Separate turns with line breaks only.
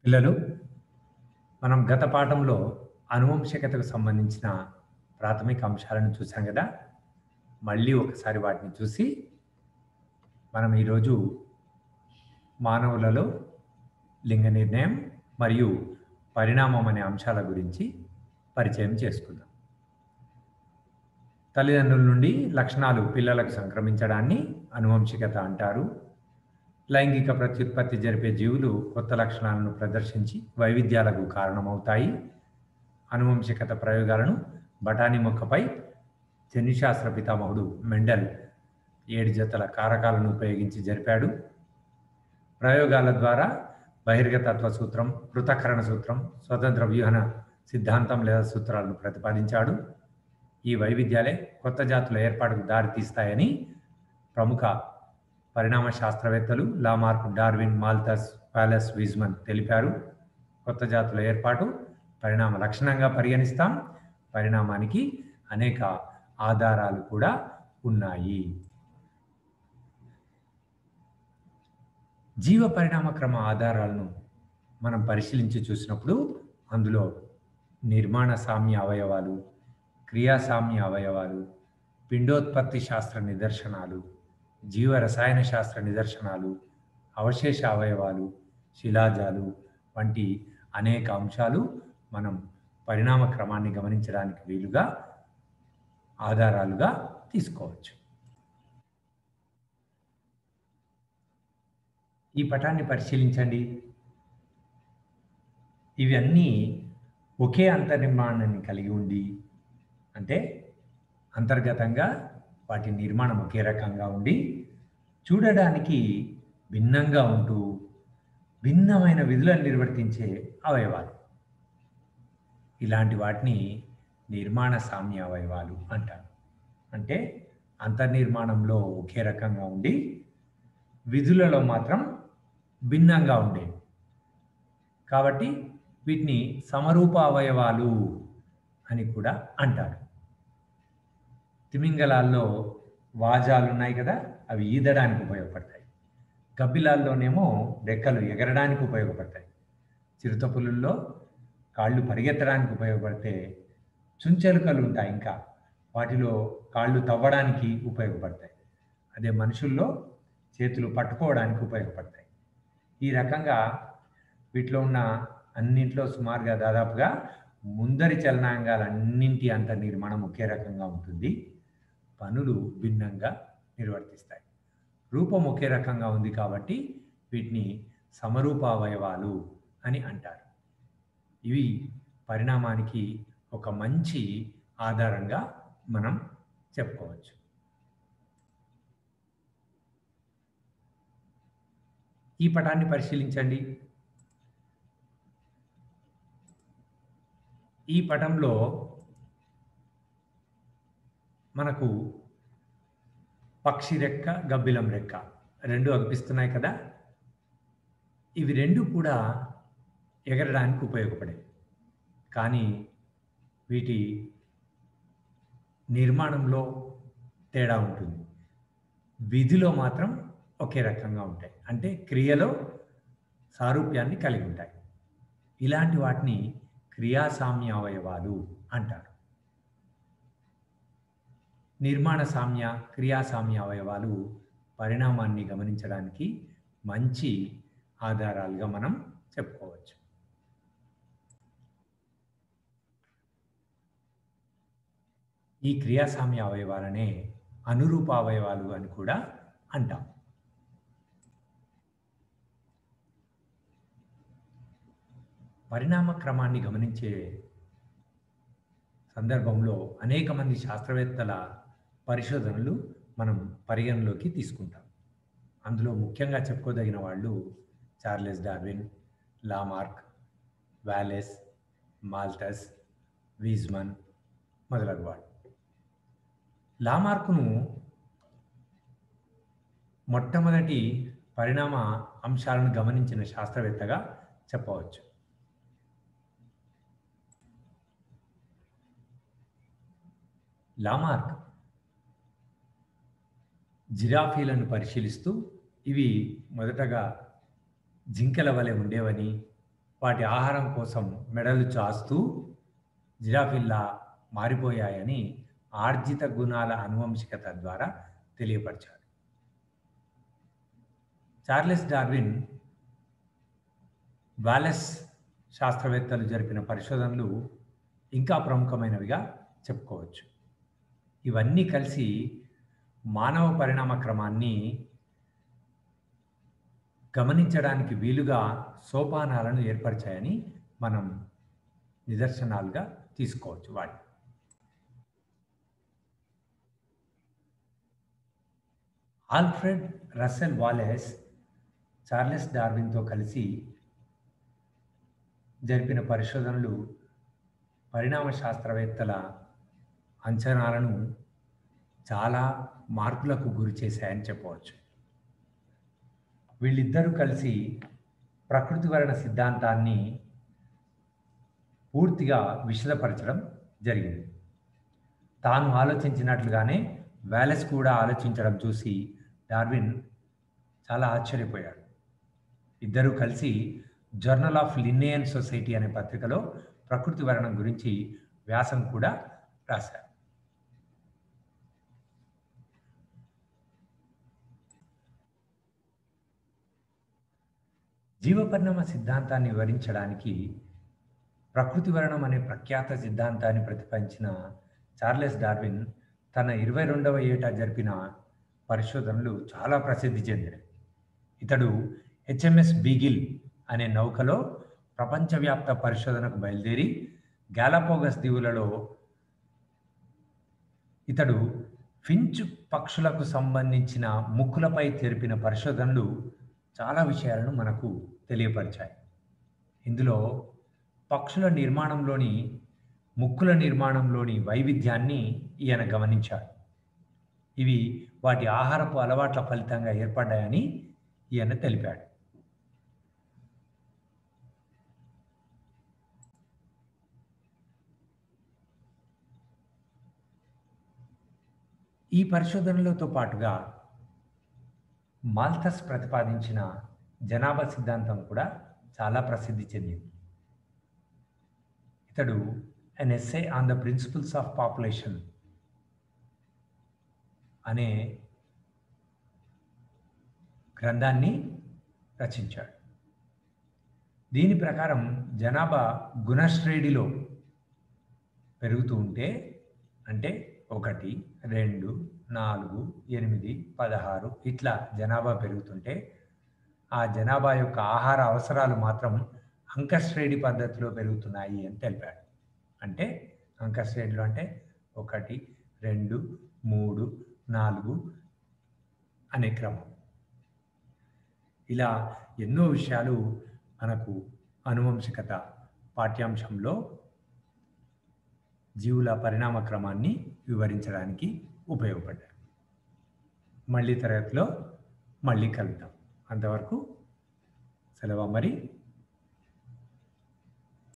పిల్లలు మనం గత పాఠంలో అనువంశికతకు సంబంధించిన ప్రాథమిక అంశాలను చూసాం కదా మళ్ళీ ఒకసారి వాటిని చూసి మనం ఈరోజు మానవులలో లింగ నిర్ణయం మరియు పరిణామం అనే అంశాల గురించి పరిచయం చేసుకుందాం తల్లిదండ్రుల నుండి లక్షణాలు పిల్లలకు సంక్రమించడాన్ని అనువంశికత అంటారు లైంగిక ప్రత్యుత్పత్తి జరిపే జీవులు కొత్త లక్షణాలను ప్రదర్శించి వైవిధ్యాలకు కారణమవుతాయి అనువంశికత ప్రయోగాలను బఠానీ మొక్కపై జన్యుశాస్త్ర పితామహుడు మెండల్ ఏడు జతల కారకాలను ఉపయోగించి జరిపాడు ప్రయోగాల ద్వారా బహిర్గతత్వ సూత్రం పృథకరణ సూత్రం స్వతంత్ర వ్యూహన సిద్ధాంతం లేదా సూత్రాలను ప్రతిపాదించాడు ఈ వైవిధ్యాలే కొత్త జాతుల ఏర్పాటుకు దారితీస్తాయని ప్రముఖ పరిణామ శాస్త్రవేత్తలు Lamarck Darwin Malthus Wallace Weismann తెలిపారు కొత్త జాతుల ఏర్పాటు పరిణామ లక్షణంగా పరిగణిస్తాం పరిణామానికి అనేక ఆధారాలు కూడా ఉన్నాయి జీవ పరిణామ క్రమ ఆధారాలను మనం పరిశీలించి చూసినప్పుడు అందులో నిర్మాణ సామ్య అవయవాలు క్రియా సామ్య అవయవాలు పిండోత్పత్తి శాస్త్ర నిదర్శనాలు జీవ రసాయన శాస్త్ర నిదర్శనాలు అవశేష అవయవాలు శిలాజాలు వంటి అనేక అంశాలు మనం పరిణామ క్రమాన్ని గమనించడానికి వీలుగా ఆధారాలుగా తీసుకోవచ్చు ఈ పటాన్ని పరిశీలించండి ఇవన్నీ ఒకే అంతర్నిర్మాణాన్ని కలిగి ఉండి అంటే అంతర్గతంగా వాటి నిర్మాణం ఒకే రకంగా ఉండి చూడడానికి భిన్నంగా ఉంటూ భిన్నమైన విధులను నిర్వర్తించే అవయవాలు ఇలాంటి వాటిని నిర్మాణ సామ్య అవయవాలు అంటారు అంటే అంతర్నిర్మాణంలో ఒకే రకంగా ఉండి విధులలో మాత్రం భిన్నంగా ఉండేవి కాబట్టి వీటిని సమరూప అవయవాలు అని కూడా అంటారు తిమింగలాల్లో వాజాలు ఉన్నాయి కదా అవి ఈదడానికి ఉపయోగపడతాయి కపిలాల్లోనేమో రెక్కలు ఎగరడానికి ఉపయోగపడతాయి చిరుతపులుల్లో కాళ్ళు పరిగెత్తడానికి ఉపయోగపడితే చుంచెలుకలు ఉంటాయి ఇంకా వాటిలో కాళ్ళు తవ్వడానికి ఉపయోగపడతాయి అదే మనుషుల్లో చేతులు పట్టుకోవడానికి ఉపయోగపడతాయి ఈ రకంగా వీటిలో ఉన్న అన్నింటిలో సుమారుగా దాదాపుగా ముందరి చలనాంగాలన్నింటి అంత నిర్మాణం ఒకే రకంగా ఉంటుంది పనులు భిన్నంగా నిర్వర్తిస్తాయి రూపం ఒకే రకంగా ఉంది కాబట్టి వీటిని సమరూప అవయవాలు అని అంటారు ఇవి పరిణామానికి ఒక మంచి ఆధారంగా మనం చెప్పుకోవచ్చు ఈ పటాన్ని పరిశీలించండి ఈ పటంలో మనకు పక్షి రెక్క గబ్బిలం రెక్క రెండు అనిపిస్తున్నాయి కదా ఇవి రెండు కూడా ఎగరడానికి ఉపయోగపడే కానీ వీటి నిర్మాణంలో తేడా ఉంటుంది విధిలో మాత్రం ఒకే రకంగా ఉంటాయి అంటే క్రియలో సారూప్యాన్ని కలిగి ఉంటాయి ఇలాంటి వాటిని క్రియాసామ్య అవయవాలు అంటారు నిర్మాణ సామ్య క్రియాసామ్య అవయవాలు పరిణామాన్ని గమనించడానికి మంచి ఆధారాలుగా మనం చెప్పుకోవచ్చు ఈ క్రియాసామ్య అవయవాలనే అనురూప అవయవాలు అని కూడా అంటాం పరిణామ క్రమాన్ని గమనించే సందర్భంలో అనేక మంది శాస్త్రవేత్తల పరిశోధనలు మనం పరిగణలోకి తీసుకుంటాం అందులో ముఖ్యంగా చెప్పుకోదగిన వాళ్ళు Charles Darwin Lamarck Wallace Malthus Weismann మొదలగు వాళ్ళు లామార్క్ను మొట్టమొదటి పరిణామ అంశాలను గమనించిన శాస్త్రవేత్తగా చెప్పవచ్చు లామార్క్ జిరాఫీలను పరిశీలిస్తూ ఇవి మొదటగా జింకల వలె ఉండేవని వాటి ఆహారం కోసం మెడలు చాస్తూ జిరాఫిల్లా మారిపోయాయని ఆర్జిత గుణాల అనువంశికత ద్వారా తెలియపరిచారు చార్లెస్ డార్విన్ వాలెస్ శాస్త్రవేత్తలు జరిపిన పరిశోధనలు ఇంకా ప్రముఖమైనవిగా చెప్పుకోవచ్చు ఇవన్నీ కలిసి మానవ పరిణామ క్రమాన్ని గమనించడానికి వీలుగా సోపానాలను ఏర్పరిచాయని మనం నిదర్శనాలుగా తీసుకోవచ్చు వాటి ఆల్ఫ్రెడ్ రస్సెల్ వాలెస్ చార్లెస్ డార్విన్తో కలిసి జరిపిన పరిశోధనలు పరిణామ శాస్త్రవేత్తల అంచనాలను చాలా మార్పులకు గురి చేశాయని చెప్పవచ్చు వీళ్ళిద్దరూ కలిసి ప్రకృతి వర్ణ సిద్ధాంతాన్ని పూర్తిగా విశదపరచడం జరిగింది తాను ఆలోచించినట్లుగానే వ్యాలెస్ కూడా ఆలోచించడం చూసి డార్విన్ చాలా ఆశ్చర్యపోయాడు ఇద్దరూ కలిసి జర్నల్ ఆఫ్ లిన్నేయన్ సొసైటీ అనే పత్రికలో ప్రకృతి వర్ణం గురించి వ్యాసం కూడా రాశారు జీవపరిణామ సిద్ధాంతాన్ని వివరించడానికి ప్రకృతి వర్ణం అనే ప్రఖ్యాత సిద్ధాంతాన్ని ప్రతిపాదించిన చార్లెస్ డార్విన్ తన ఇరవై రెండవ ఏట జరిపిన పరిశోధనలు చాలా ప్రసిద్ధి చెందినవి ఇతడు హెచ్ఎంఎస్ బీగిల్ అనే నౌకలో ప్రపంచవ్యాప్త పరిశోధనకు బయలుదేరి గ్యాలపోగస్ దీవులలో ఇతడు ఫించ్ పక్షులకు సంబంధించిన ముక్కులపై తెరిపిన పరిశోధనలు చాలా విషయాలను మనకు తెలియపరిచాయి ఇందులో పక్షుల నిర్మాణంలోని ముక్కుల నిర్మాణంలోని వైవిధ్యాన్ని ఈయన గమనించాడు ఇవి వాటి ఆహారపు అలవాట్ల ఫలితంగా ఏర్పడ్డాయని ఈయన తెలిపాడు ఈ పరిశోధనలతో పాటుగా మాల్థస్ ప్రతిపాదించిన జనాభా సిద్ధాంతం కూడా చాలా ప్రసిద్ధి చెందింది ఇతడు an essay on the principles of population అనే గ్రంథాన్ని రచించాడు దీని ప్రకారం జనాభా గుణశ్రేణిలో పెరుగుతూ ఉంటే అంటే ఒకటి రెండు నాలుగు ఎనిమిది పదహారు ఇట్లా జనాభా పెరుగుతుంటే ఆ జనాభా యొక్క ఆహార అవసరాలు మాత్రం అంకశ్రేణి పద్ధతిలో పెరుగుతున్నాయి అని తెలిపాడు అంటే అంకశ్రేణిలో అంటే ఒకటి రెండు మూడు నాలుగు అనే క్రమం ఇలా ఎన్నో విషయాలు మనకు అనువంశికత పాఠ్యాంశంలో జీవుల పరిణామ క్రమాన్ని వివరించడానికి ఉపయోగపడ్డాయి మళ్ళీ తరగతిలో మళ్ళీ కలుద్దాం అంతవరకు సెలవు మరి